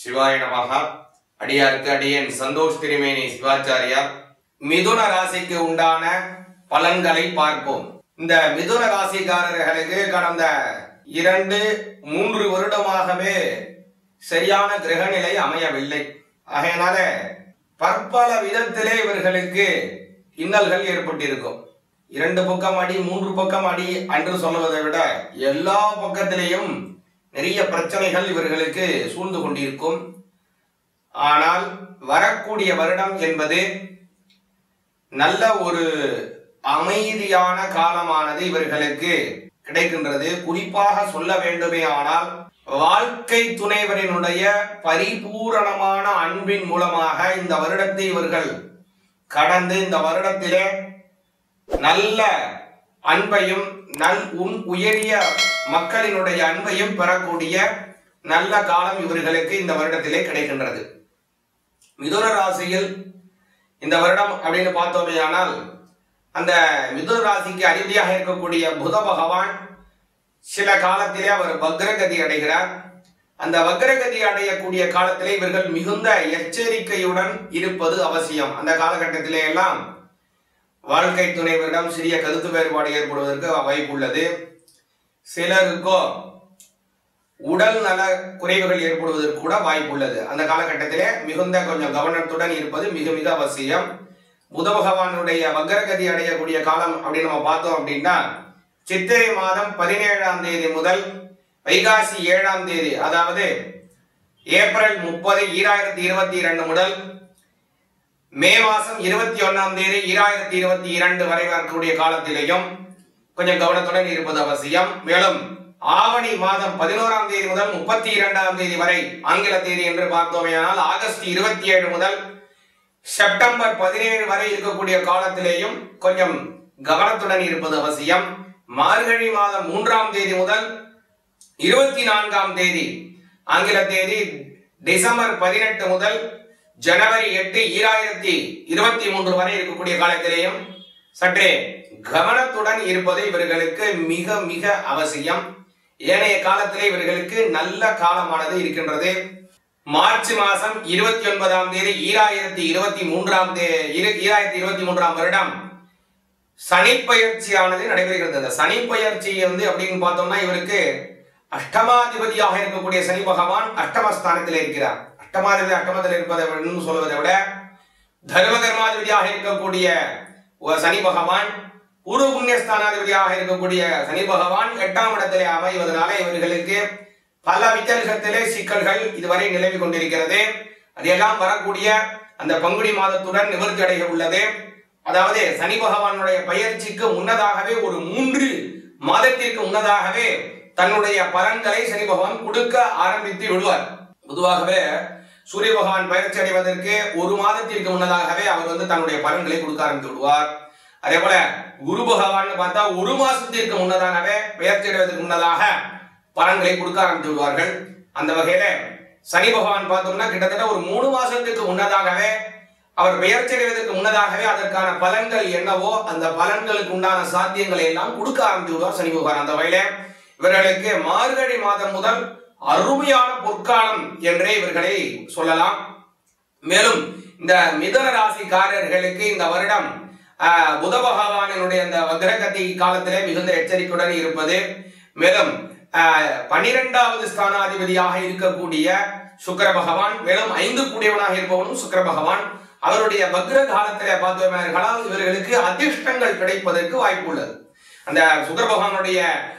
சிவாய நமகா அடியாருக்கு அடியேன் சந்தோஷ் திருமேனி சிவாச்சாரியார் மிதுன ராசிக்கு உண்டான பலன்களை பார்ப்போம் இந்த மிதுன ராசிக்காரர்களுக்கு கடந்த இரண்டு மூன்று வருடமாகவே சரியான கிரகநிலை அமையவில்லை ஆகையினால பற்பல விதத்திலே இவர்களுக்கு இன்னல்கள் ஏற்பட்டிருக்கும் இரண்டு பக்கம் அடி மூன்று பக்கம் அடி என்று சொல்லுவதை விட எல்லா பக்கத்திலேயும் நிறைய பிரச்சனைகள் இவர்களுக்கு சூழ்ந்து கொண்டிருக்கும் ஆனால் வரக்கூடிய வருடம் என்பது நல்ல ஒரு அமைதியான காலமானது இவர்களுக்கு கிடைக்கின்றது குறிப்பாக சொல்ல வேண்டுமே ஆனால் வாழ்க்கை துணைவரினுடைய பரிபூரணமான அன்பின் மூலமாக இந்த வருடத்தை இவர்கள் கடந்து இந்த வருடத்திலே நல்ல அன்பையும் நல் உன் உயரிய மக்களினுடைய அன்பையும் பெறக்கூடிய நல்ல காலம் இவர்களுக்கு இந்த வருடத்திலே கிடைக்கின்றது மிதுன ராசியில் இந்த வருடம் அப்படின்னு பார்த்தோமே ஆனால் அந்த மிதுன ராசிக்கு அதிபதியாக இருக்கக்கூடிய புத பகவான் சில காலத்திலே அவர் வக்ரகதி அடைகிறார் அந்த வக்ரகதி அடையக்கூடிய காலத்திலே இவர்கள் மிகுந்த எச்சரிக்கையுடன் இருப்பது அவசியம் அந்த காலகட்டத்திலே எல்லாம் வாழ்க்கை துணைவரிடம் சிறிய கருத்து வேறுபாடு ஏற்படுவதற்கு வாய்ப்புள்ளது சிலருக்கோ உடல் நல குறைவுகள் ஏற்படுவதற்கு கூட வாய்ப்புள்ளது அந்த காலகட்டத்திலே மிகுந்த கொஞ்சம் கவனத்துடன் இருப்பது மிக மிக அவசியம் புத பகவானுடைய வக்ரகதி அடையக்கூடிய காலம் அப்படின்னு நம்ம பார்த்தோம் அப்படின்னா சித்திரை மாதம் பதினேழாம் தேதி முதல் வைகாசி ஏழாம் தேதி அதாவது ஏப்ரல் முப்பது ஈராயிரத்தி இருபத்தி இரண்டு முதல் மே மாசம் இருபத்தி ஒன்னாம் தேதி ஈராயிரத்தி இருபத்தி இரண்டு வரை வரக்கூடிய காலத்திலேயும் கொஞ்சம் கவனத்துடன் இருப்பது அவசியம் மேலும் ஆவணி மாதம் பதினோராம் தேதி முதல் முப்பத்தி இரண்டாம் தேதி வரை ஆங்கில தேதி என்று பார்த்தோமேயானால் ஆகஸ்ட் இருபத்தி ஏழு முதல் செப்டம்பர் பதினேழு வரை இருக்கக்கூடிய காலத்திலேயும் கொஞ்சம் கவனத்துடன் இருப்பது அவசியம் மார்கழி மாதம் மூன்றாம் தேதி முதல் இருபத்தி நான்காம் தேதி ஆங்கில தேதி டிசம்பர் பதினெட்டு முதல் ஜனவரி எட்டு ஈராயிரத்தி இருபத்தி மூன்று வரை இருக்கக்கூடிய காலத்திலேயும் சற்றே கவனத்துடன் இருப்பது இவர்களுக்கு மிக மிக அவசியம் ஏனைய காலத்திலே இவர்களுக்கு நல்ல காலமானது இருக்கின்றது மார்ச் மாசம் இருபத்தி ஒன்பதாம் தேதி ஈராயிரத்தி இருபத்தி மூன்றாம் தேதி ஈராயிரத்தி இருபத்தி மூன்றாம் வருடம் சனி பயிற்சியானது நடைபெறுகிறது அந்த சனி பயிற்சி வந்து அப்படின்னு பார்த்தோம்னா இவருக்கு அஷ்டமாதிபதியாக இருக்கக்கூடிய சனி பகவான் அஷ்டமஸ்தானத்தில் இருக்கிறார் அஷ்டமாதிபதி அஷ்டமத்தில் இருப்பதை இன்னும் சொல்வதை விட தர்ம கர்மாதிபதியாக இருக்கக்கூடிய ஒரு சனி பகவான் பூர்வ புண்ணியஸ்தானாதிபதியாக இருக்கக்கூடிய சனி பகவான் எட்டாம் இடத்திலே அமைவதனால இவர்களுக்கு பல வித்தர்கத்திலே சிக்கல்கள் இதுவரை நிலவி கொண்டிருக்கிறது அதையெல்லாம் வரக்கூடிய அந்த பங்குனி மாதத்துடன் நிவர்த்தி அடைய உள்ளது அதாவது சனி பகவானுடைய பயிற்சிக்கு முன்னதாகவே ஒரு மூன்று மாதத்திற்கு முன்னதாகவே தன்னுடைய பலன்களை சனி பகவான் கொடுக்க ஆரம்பித்து விடுவார் பொதுவாகவே சூரிய பகவான் பயிற்சி அடைவதற்கு ஒரு மாதத்திற்கு முன்னதாகவே அவர் வந்து தன்னுடைய பலன்களை கொடுக்க ஆரம்பித்து விடுவார் அதே போல குரு பகவான் பார்த்தா ஒரு மாசத்திற்கு முன்னதாகவே பெயர்ச்சி அடைவதற்கு முன்னதாக பலன்களை கொடுக்க ஆரம்பித்து விடுவார்கள் அந்த வகையில சனி பகவான் பார்த்தோம்னா கிட்டத்தட்ட ஒரு மூணு மாசத்துக்கு முன்னதாகவே அவர் பெயர்ச்சி அடைவதற்கு முன்னதாகவே அதற்கான பலன்கள் என்னவோ அந்த பலன்களுக்கு உண்டான சாத்தியங்களை எல்லாம் கொடுக்க ஆரம்பித்து விடுவார் சனி பகவான் அந்த வகையில இவர்களுக்கு மார்கழி மாதம் முதல் அருமையான பொற்காலம் என்றே இவர்களை சொல்லலாம் மேலும் இந்த மிதன ராசிக்காரர்களுக்கு இந்த வருடம் ஆஹ், புத பகவானினுடைய அந்த வக்ரகதி காலத்திலே மிகுந்த எச்சரிக்கையுடன் இருப்பது மேலும் ஆஹ், பன்னிரெண்டாவது ஸ்தானாதிபதியாக இருக்கக்கூடிய சுக்கிர பகவான் மேலும் ஐந்து கூடியவனாக இருப்பவனும் சுக்கிர பகவான் அவருடைய வக்ர காலத்திலே பார்த்தோமேர்களால் இவர்களுக்கு அதிர்ஷ்டங்கள் கிடைப்பதற்கு வாய்ப்பு உள்ளது அந்த சுக்கிர பகவானுடைய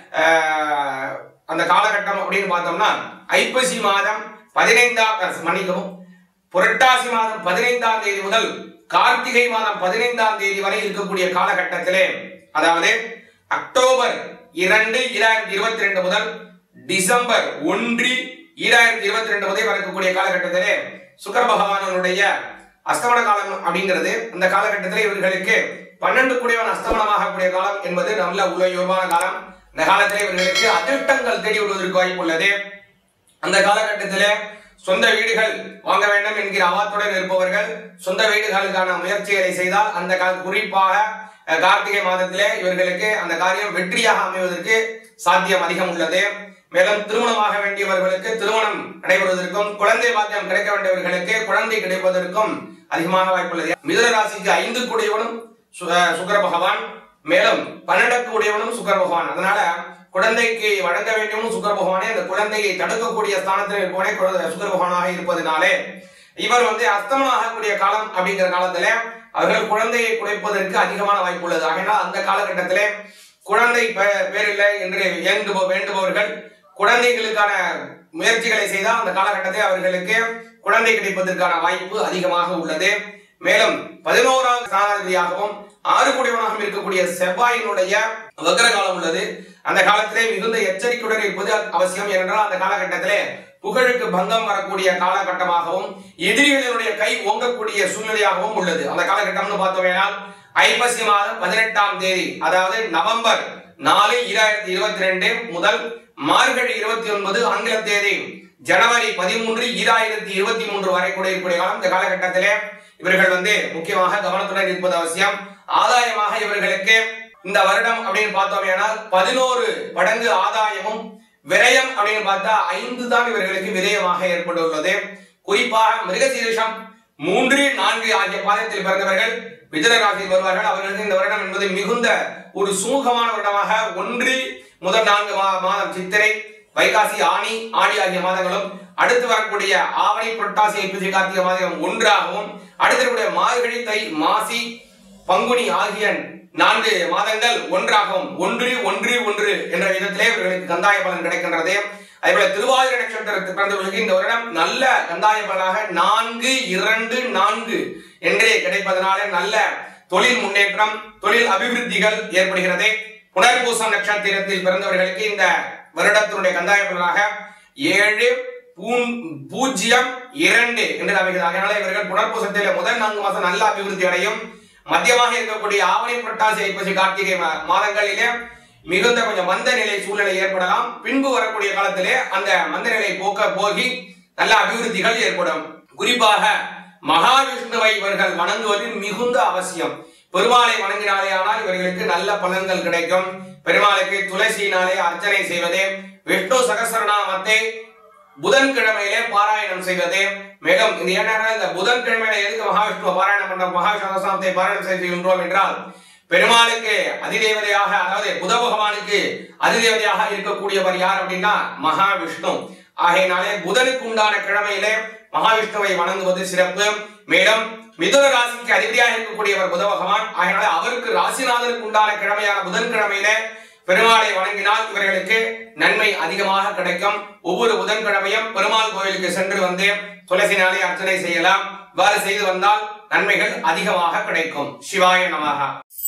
ஆஹ், அந்த காலகட்டம் அப்படின்னு பார்த்தோம்னா ஐப்பசி மாதம் பதினைந்தாம் மன்னிக்கவும் புரட்டாசி மாதம் பதினைந்தாம் தேதி முதல் கார்த்திகை மாதம் பதினைந்தாம் தேதி வரை இருக்கக்கூடிய காலகட்டத்திலே அதாவது அக்டோபர் இரண்டு ஈராயிரத்தி இருபத்தி ரெண்டு முதல் டிசம்பர் ஒன்று ஈராயிரத்தி இருபத்தி ரெண்டு முதல் வரக்கூடிய காலகட்டத்திலே சுக்கர பகவானுடைய அஸ்தமன காலம் அப்படிங்கிறது அந்த காலகட்டத்திலே இவர்களுக்கு பன்னெண்டு கூடியவன் அஸ்தமனமாகக்கூடிய காலம் என்பது நல்ல உலயோகமான காலம் இந்த காலத்திலே இவர்களுக்கு அதிர்ஷ்டங்கள் தேடி விடுவதற்கு வாய்ப்பு உள்ளது அந்த காலகட்டத்திலே சொந்த வீடுகள் வாங்க வேண்டும் என்கிற அவாத்துடன் இருப்பவர்கள் சொந்த வீடுகளுக்கான முயற்சிகளை செய்தால் அந்த கா- குறிப்பாக அஹ், கார்த்திகை மாதத்திலே இவர்களுக்கு அந்த காரியம் வெற்றியாக அமைவதற்கு சாத்தியம் அதிகம் உள்ளது மேலும் திருமணமாக வேண்டியவர்களுக்கு திருமணம் நடைபெறுவதற்கும் குழந்தை பாக்கியம் கிடைக்க வேண்டியவர்களுக்கு குழந்தை கிடைப்பதற்கும் அதிகமான வாய்ப்புள்ளது மிதுன ராசிக்கு ஐந்து கூடியவனும் சு- அஹ் சுக்கிர பகவான் மேலும் பன்னெண்டு கூடியவனும் சுக்கிர பகவான் அதனால குழந்தைக்கு வழங்க வேண்டியவனும் சுக்கிர பகவானே அந்த குழந்தையை தடுக்கக்கூடிய ஸ்தானத்தில் இருப்பவனே குழந்தை- சுக்கிர பகவானாக இருப்பதனாலே இவர் வந்து அஸ்தமனம் ஆகக்கூடிய காலம் அப்படிங்கிற காலத்துல அவர்கள் குழந்தையை குறைப்பதற்கு அதிகமான வாய்ப்பு உள்ளது ஆகையினால் அந்த காலகட்டத்திலே குழந்தை பெ- பேரில்லை என்று இயங்குப வேண்டுபவர்கள் குழந்தைகளுக்கான முயற்சிகளை செய்தால் அந்த காலகட்டத்தில் அவர்களுக்கு குழந்தை கிடைப்பதற்கான வாய்ப்பு அதிகமாக உள்ளது மேலும் பதினோராவது ஸ்தானாதிபதியாகவும் ஆறு குடிவனாகவும் இருக்கக்கூடிய செவ்வாயினுடைய வக்ர காலம் உள்ளது அந்த காலத்திலே மிகுந்த எச்சரிக்கையுடன் இருப்பது அவசியம் ஏனென்றால் அந்த காலகட்டத்திலே புகழுக்கு பங்கம் வரக்கூடிய காலகட்டமாகவும் எதிரிகளினுடைய கை ஓங்கக்கூடிய சூழ்நிலையாகவும் உள்ளது அந்த காலகட்டம்னு பார்த்தோமேனால் ஐப்பசி மாதம் பதினெட்டாம் தேதி அதாவது நவம்பர் நாலு இரண்டாயிரத்தி இருபத்தி ரெண்டு முதல் மார்கழி இருபத்தி ஒன்பது ஆங்கில தேதி ஜனவரி பதிமூன்று ஈராயிரத்தி இருபத்தி மூன்று வரை கூட இருக்கக்கூடிய காலம் இந்த காலகட்டத்திலே இவர்கள் வந்து முக்கியமாக கவனத்துடன் இருப்பது அவசியம் ஆதாயமாக இவர்களுக்கு இந்த வருடம் அப்படின்னு பார்த்தோமேனால் பதினோரு மடங்கு ஆதாயமும் விரயம் அப்படின்னு பார்த்தா ஐந்து தான் இவர்களுக்கு விரயமாக ஏற்பட்டுள்ளது குறிப்பாக மிருகசீரிஷம் மூன்று நான்கு ஆகிய பாதத்தில் பிறந்தவர்கள் மிதுன ராசியில் வருவார்கள் அவர்களுக்கு இந்த வருடம் என்பது மிகுந்த ஒரு சுமூகமான வருடமாக ஒன்று முதல் நான்கு மா- மாதம் சித்திரை வைகாசி ஆணி ஆடி ஆகிய மாதங்களும் அடுத்து வரக்கூடிய ஆவணி புரட்டாசி ஐப்பசி கார்த்திகை மாதம் ஒன்றாகவும் அடுத்து இருக்கக்கூடிய மார்கழி தை மாசி பங்குனி ஆகிய நான்கு மாதங்கள் ஒன்றாகவும் ஒன்று ஒன்று ஒன்று என்ற விதத்திலே இவர்களுக்கு கந்தாய பலன் கிடைக்கின்றது அதேபோல திருவாதிரை நட்சத்திரத்தில் பிறந்தவர்களுக்கு இந்த வருடம் நல்ல கந்தாய பலனாக நான்கு இரண்டு நான்கு என்றே கிடைப்பதனால நல்ல தொழில் முன்னேற்றம் தொழில் அபிவிருத்திகள் ஏற்படுகிறது புனர்பூசம் நட்சத்திரத்தில் பிறந்தவர்களுக்கு இந்த வருடத்தினுடைய கந்தாய பலனாக ஏழு பூ- பூஜ்ஜியம் இரண்டு என்று அமைகிறது அதனால இவர்கள் புனர்பூசத்தில் முதல் நான்கு மாசம் நல்ல அபிவிருத்தி அடையும் மத்தியமாக இருக்கக்கூடிய ஆவணி புரட்டாசி ஐப்பசி கார்த்திகை மா- மாதங்களிலே மிகுந்த கொஞ்சம் மந்த நிலை சூழ்நிலை ஏற்படலாம் பின்பு வரக்கூடிய காலத்திலே அந்த மந்த நிலை போக்க போகி நல்ல அபிவிருத்திகள் ஏற்படும் குறிப்பாக மகாவிஷ்ணுவை இவர்கள் வணங்குவது மிகுந்த அவசியம் பெருமாளை வணங்கினாலே ஆனால் இவர்களுக்கு நல்ல பலன்கள் கிடைக்கும் பெருமாளுக்கு துளசியினாலே அர்ச்சனை செய்வது விஷ்ணு சகசரநாமத்தை புதன்கிழமையிலே பாராயணம் செய்வது மேலும் இந்த ஏன்னா இந்த புதன்கிழமையில எதுக்கு மகாவிஷ்ணுவை பாராயணம் பண்ற மகாவிஷ்ணு பாராயணம் செய்கின்றோம் என்றால் பெருமாளுக்கு அதிதேவதையாக அதாவது புத பகவானுக்கு அதிதேவதையாக இருக்கக்கூடியவர் யார் அப்படின்னா மகாவிஷ்ணு ஆகையினாலே புதனுக்கு உண்டான கிழமையிலே மகாவிஷ்ணுவை வணங்குவது சிறப்பு மேலும் மிதுன ராசிக்கு அதிபதியாக இருக்கக்கூடியவர் புத பகவான் ஆகையினால அவருக்கு ராசிநாதனுக்கு உண்டான கிழமையான புதன்கிழமையிலே பெருமாளை வணங்கினால் இவர்களுக்கு நன்மை அதிகமாக கிடைக்கும் ஒவ்வொரு புதன்கிழமையும் பெருமாள் கோயிலுக்கு சென்று வந்து துளசினாலே அர்ச்சனை செய்யலாம் இவ்வாறு செய்து வந்தால் நன்மைகள் அதிகமாக கிடைக்கும் சிவாய நமகா